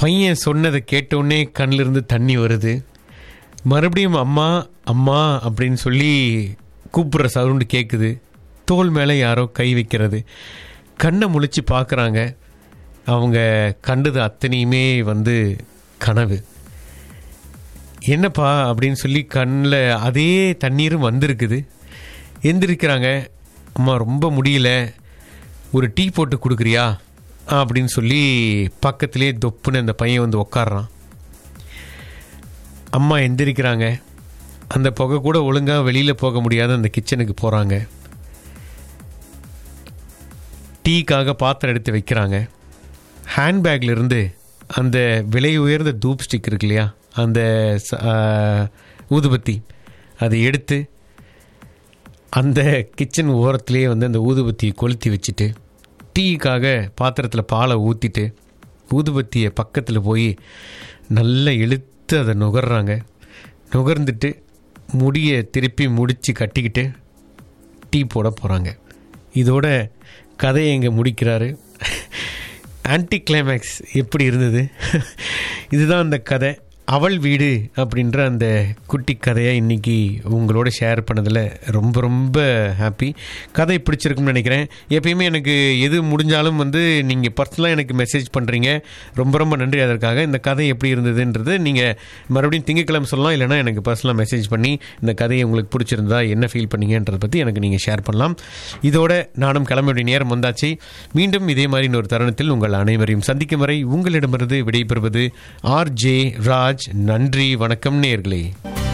பையன் சொன்னதை கேட்டோடனே கண்ணிலிருந்து தண்ணி வருது மறுபடியும் அம்மா அம்மா அப்படின்னு சொல்லி கூப்பிடுற சவுண்டு கேட்குது தோல் மேலே யாரோ கை வைக்கிறது கண்ணை முழிச்சு பார்க்குறாங்க அவங்க கண்டது அத்தனையுமே வந்து கனவு என்னப்பா அப்படின்னு சொல்லி கண்ணில் அதே தண்ணீரும் வந்திருக்குது எந்திரிக்கிறாங்க அம்மா ரொம்ப முடியல ஒரு டீ போட்டு கொடுக்குறியா அப்படின்னு சொல்லி பக்கத்திலே தொப்புன்னு அந்த பையன் வந்து உக்காடுறான் அம்மா எந்திரிக்கிறாங்க அந்த புகை கூட ஒழுங்காக வெளியில் போக முடியாத அந்த கிச்சனுக்கு போகிறாங்க டீக்காக பாத்திரம் எடுத்து வைக்கிறாங்க ஹேண்ட்பேக்ல இருந்து அந்த விலை உயர்ந்த தூப் ஸ்டிக் இருக்கு இல்லையா அந்த ச- ஆ, ஊதுபத்தி அதை எடுத்து அந்த கிச்சன் ஓரத்துலேயே வந்து அந்த ஊதுபத்தியை கொளுத்தி வச்சுட்டு டீக்காக பாத்திரத்தில் பாலை ஊற்றிட்டு ஊதுபத்தியை பக்கத்தில் போய் நல்லா இழுத்து அதை நுகர்றாங்க நுகர்ந்துட்டு முடியை திருப்பி முடித்து கட்டிக்கிட்டு டீ போட போகிறாங்க இதோட கதையை இங்கே முடிக்கிறாரு ஆன்டி கிளைமேக்ஸ் எப்படி இருந்தது இதுதான் அந்த கதை அவள் வீடு அப்படின்ற அந்த குட்டி கதையை இன்னைக்கு உங்களோட ஷேர் பண்ணதில் ரொம்ப ரொம்ப ஹாப்பி கதை பிடிச்சிருக்குன்னு நினைக்கிறேன் எப்பயுமே எனக்கு எது முடிஞ்சாலும் வந்து நீங்கள் பர்சனலாக எனக்கு மெசேஜ் பண்ணுறீங்க ரொம்ப ரொம்ப நன்றி அதற்காக இந்த கதை எப்படி இருந்ததுன்றது நீங்கள் மறுபடியும் திங்கக்கிழமை சொல்லலாம் இல்லைனா எனக்கு பர்சனலாக மெசேஜ் பண்ணி இந்த கதையை உங்களுக்கு பிடிச்சிருந்தா என்ன ஃபீல் பண்ணீங்கன்றதை பற்றி எனக்கு நீங்கள் ஷேர் பண்ணலாம் இதோட நானும் கிளம்பிய நேரம் வந்தாச்சு மீண்டும் இதே மாதிரி இன்னொரு தருணத்தில் உங்கள் அனைவரையும் சந்திக்கும் வரை உங்களிடமிருந்து விடைபெறுவது ஆர் ஜே ராஜ் நன்றி வணக்கம் நேர்களே